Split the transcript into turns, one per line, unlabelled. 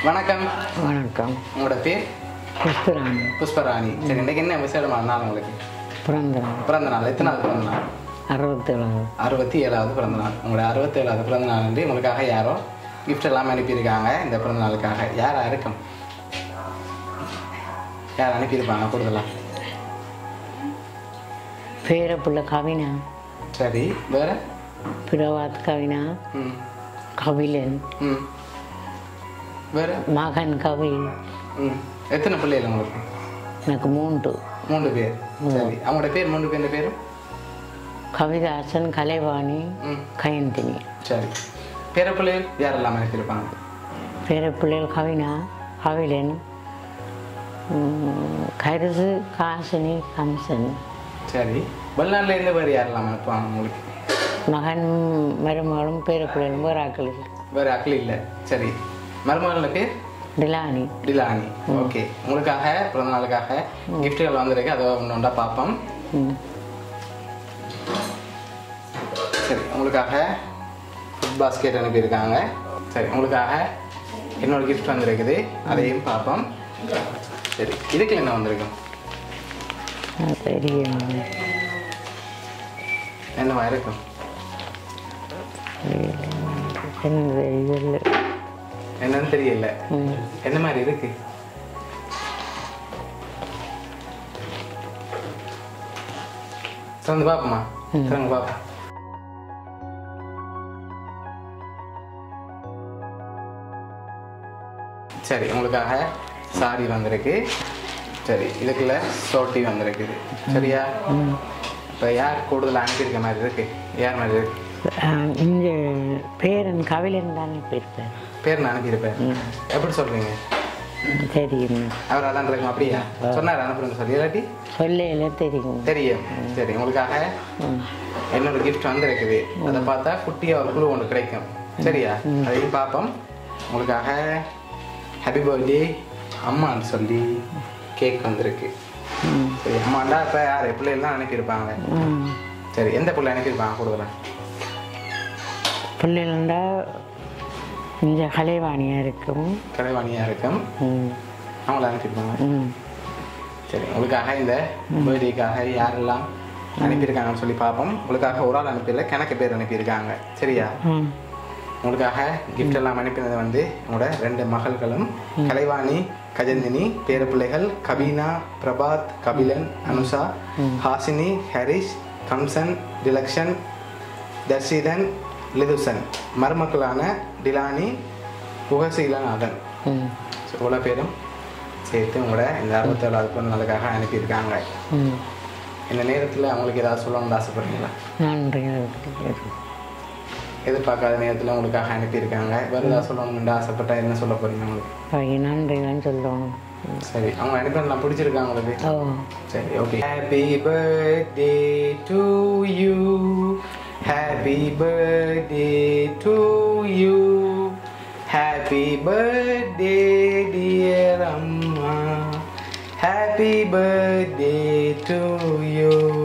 வணக்கம்
வணக்கம்
உங்களோட பேர்
புஷ்பராணி
புஷ்பராணி சரி இன்னைக்கு என்ன விசேடமான நாள் உங்களுக்கு
பிறந்த நாள்
பிறந்த நாள் எத்தனை நாள் பிறந்த நாள்
அறுபத்தேழாவது
அறுபத்தி ஏழாவது பிறந்த நாள் உங்களோட அறுபத்தி ஏழாவது பிறந்த நாள் வந்து உங்களுக்காக யாரோ gift எல்லாம் அனுப்பியிருக்காங்க இந்த பிறந்த நாளுக்காக யாரா இருக்கும் யார் அனுப்பியிருப்பாங்க கூடுதலா
பேரப்புள்ள கவினா
சரி வேற
பிரவாத் கவினா
ம்
கபிலன்
ம் வேற
மகன் கபில்
ம் எத்தனை பிள்ளைகள் உங்களுக்கு
எனக்கு மூன்று
மூன்று பேர் சரி அவங்களோட பேர் மூன்று பேர் பேர்
கவிதாசன் கலைவாணி
ம்
கயந்தினி
சரி பேர பிள்ளைகள் யாரெல்லாம் அனுப்பியிருப்பாங்க
பேரப்பிள்ளைகள் கவினா கபிலன் ம், கருது காசினி கம்சன்
சரி வெளிநாட்டில் இருந்து வேறு யாரெல்லாம் அனுப்புவாங்க உங்களுக்கு
மகன் மருமகளும் பேரப்பிள்ளைகளும் வேறாக்கள்
வேறு அக்கள் இல்லை சரி மருமகளோட பேர்
டிலானி
டிலானி ஓகே உங்களுக்காக பிறந்த நாளுக்காக கிஃப்ட்டுகள் வந்திருக்கு அதை ஒன்று ஒன்றா பார்ப்போம்
ம்
சரி உங்களுக்காக ஃபுட் பாஸ்கெட் அனுப்பியிருக்காங்க சரி உங்களுக்காக என்னோட கிஃப்ட் வந்திருக்குது அதையும் பார்ப்போம் சரி இதுக்கு என்ன வந்திருக்கு
அது தெரியும்
என்னவா இருக்கும்
என்ன தெரியல
என்னன்னு தெரியல
ம்
என்ன மாதிரி இருக்கு திறந்து பார்ப்போமா திறந்து பார்ப்போம் சரி உங்களுக்காக சாரி வந்திருக்கு சரி இதுக்குள்ள சோட்டி வந்திருக்குது சரியா இப்போ யார் கூடுதல் அனுப்பியிருக்க மாதிரி இருக்கு யார் மாதிரி இருக்கு
ஆஹ் இந்த பேரன் கவிழன் தானே போயிருப்பார்
பேர் நான் அனுப்பியிருப்பேன் எப்படி சொல்றீங்க
தெரியும்
அவர் அதான் இருக்கும் அப்படியா சொன்னார் அனுப்புறேன்னு சொல்லி இல்லாட்டி
சொல்லையில தெரியும்
தெரியும் சரி உங்களுக்காக
ம்.
என்னோட கிஃப்ட் வந்திருக்குது அதை பார்த்தா குட்டியா ஒரு குழு ஒன்று கிடைக்கும் சரியா அதையும் பார்ப்போம் உங்களுக்காக ஹாப்பி பர்த்டே அம்மான்னு சொல்லி கேக் வந்திருக்கு
ம்.
சரி அம்மாண்டா இப்போ யார் பிள்ளைகள் அனுப்பியிருப்பாங்க
ம்.
சரி எந்த பிள்ளை அனுப்பியிருப்பாங்க கூடுதலா
பிள்ளைகள்டா இந்த கலைவாணியாக இருக்கும்
கலைவாணியாக இருக்கும்
ம்.
அவங்கள அனுப்பியிருப்பாங்க
ம்.
சரி உங்களுக்காக இந்த பர்த்டேக்காக யாரெல்லாம் அனுப்பியிருக்காங்கன்னு சொல்லி பார்ப்போம் உங்களுக்காக ஒரு ஆள் அனுப்பியில கணக்கு பேர் அனுப்பியிருக்காங்க சரியா
ம்.
உங்களுக்காக gift எல்லாம் அனுப்பினது வந்து உங்களோட ரெண்டு மகள்களும் கலைவாணி கஜந்தினி பேரப்பிள்ளைகள் கபீனா பிரபாத் கபிலன் அனுஷா ஹாசினி ஹரிஷ் கம்சன் டிலக்ஷன் தர்ஷிதன் லிதுசன் மருமக்களான டிலானி புகசீலநாதன்
ம்.
ஸோ இவ்வளோ பேரும் சேர்த்து உங்களோட இந்த அறுபத்தேழாவது பிறந்த நாளுக்காக அனுப்பியிருக்காங்க
ம்.
இந்த நேரத்தில் அவங்களுக்கு ஏதாவது சொல்லணும்னு ஆசைப்படுறீங்களா
நன்றி
எதிர்பார்க்காத நேரத்தில் உங்களுக்காக அனுப்பியிருக்காங்க வேறு ஏதாவது சொல்லணும்னு ஆசைப்பட்டா என்ன சொல்ல போறீங்க உங்களுக்கு
அவை நன்றி தான் சொல்லணும்
சரி அவங்க அனுப்பினா பிடிச்சிருக்காங்க உங்களுக்கு
ஓ
சரி okay happy birthday to you happy birthday to you happy birthday dear அம்மா ஹாப்பி பர்த்டே டு யூ